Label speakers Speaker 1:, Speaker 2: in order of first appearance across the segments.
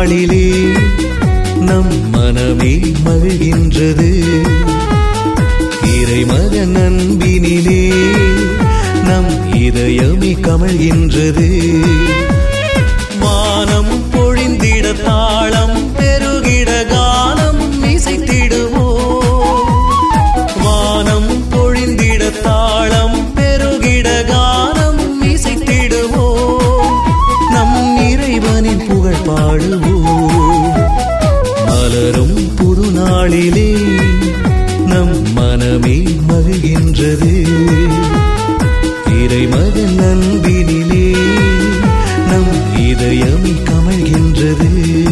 Speaker 1: நாளிலே நம் மனமே மகிழ்கின்றது இறைமகன் அன்பினிலே நம் இதயமே கமழ்கின்றது வானம் பொழிந்திட தாளம் பெருகிட கானம் இசைத்திடுவோம் வானம் பொழிந்திட தாளம் பெருகிட கானம் இசைத்திடுவோம் நம் இறைவனின் புகழ் பாடுவோம் மலரும் புது நாளிலே நம் மனமே மகிழ்கின்றது இறைமகன் அன்பினிலே நம் இதயம் கமழ்கின்றது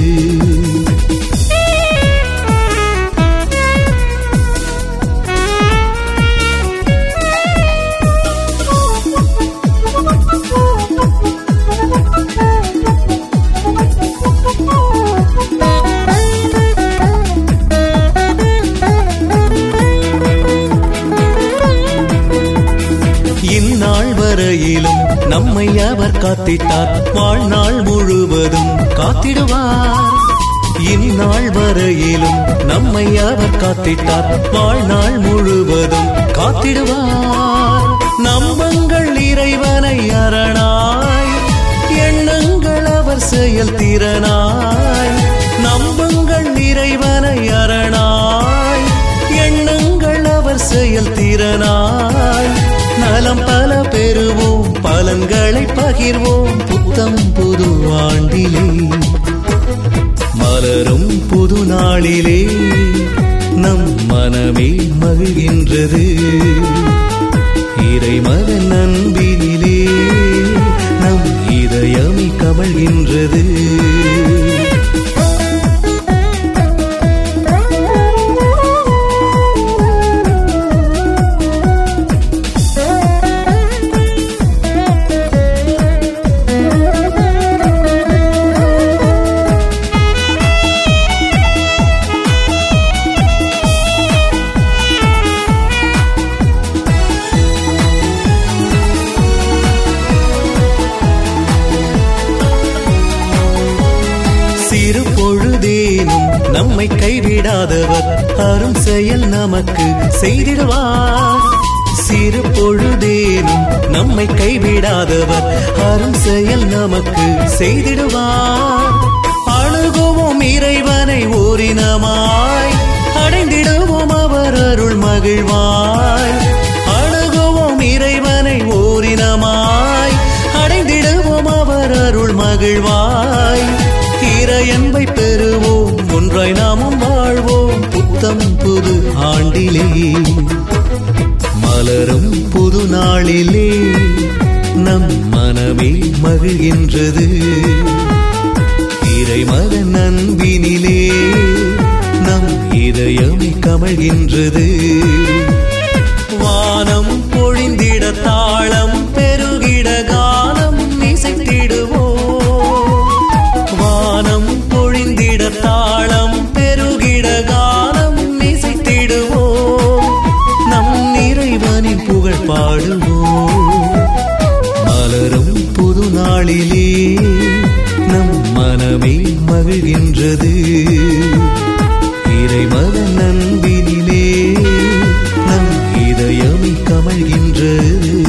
Speaker 1: இந்நாள் வரையிலும் நம்மை அவர் காத்திட்டார் வாழ்நாள் முழுவதும் காத்திடுவார் இந்நாள் வரையிலும் நம்மை அவர் காத்திட்டார் வாழ்நாள் முழுவதும் காத்திடுவார் நம்பங்கள் இறைவனை அரணாய் எண்ணங்கள் அவர் செயல் திறனாய் நம்பங்கள் இறைவனை அரணாய் எண்ணங்கள் அவர் செயல் திறனாய் நலம் பல பெறுவோம் பலன்களை பகிர்வோம் புத்தம் புது ஆண்டிலே மலரும் புது நாளிலே நம் மனமே மகிழ்கின்றது இறைமகன் அன்பினிலே நம் இதயமே கமழ்கின்றது சிறு பொழுதேனும் நம்மை கைவிடாதவர் அரும் செயல் நமக்கு செய்திடுவார் சிறு பொழுதேனும் நம்மை கைவிடாதவர் அரும் செயல் நமக்கு செய்திடுவார் அணுகுவோம் இறைவனை ஓரினமாய் அடைந்திடுவோம் அவர் அருள் மகிழ்வாய் அணுகுவோம் இறைவனை ஓரினமாய் அடைந்திடுவோம் அவர் அருள் மகிழ்வாய் இறையன்பை பெறுவோம் ஒன்றாய் நாமும் வாழ்வோம் புத்தம் புது ஆண்டிலே மலரும் புது நாளிலே நம் மனமே மகிழ்கின்றது இறைமகன் அன்பினிலே நம் இதயமே கமழ்கின்றது வானம் பொழிந்திட தாளம் பெருகிட கானம் இசைத்திடுவோம் வானம் பொழிந்திட தாளம் பெருகிட கானம் இசைத்திடுவோம் நம் இறைவனின் புகழ் பாடுவோம் மலரும் புது நாளிலே நம் மனமே மகிழ்கின்றது இறைமகன் அன்பினிலே நம் இதயம் கமழ்கின்றது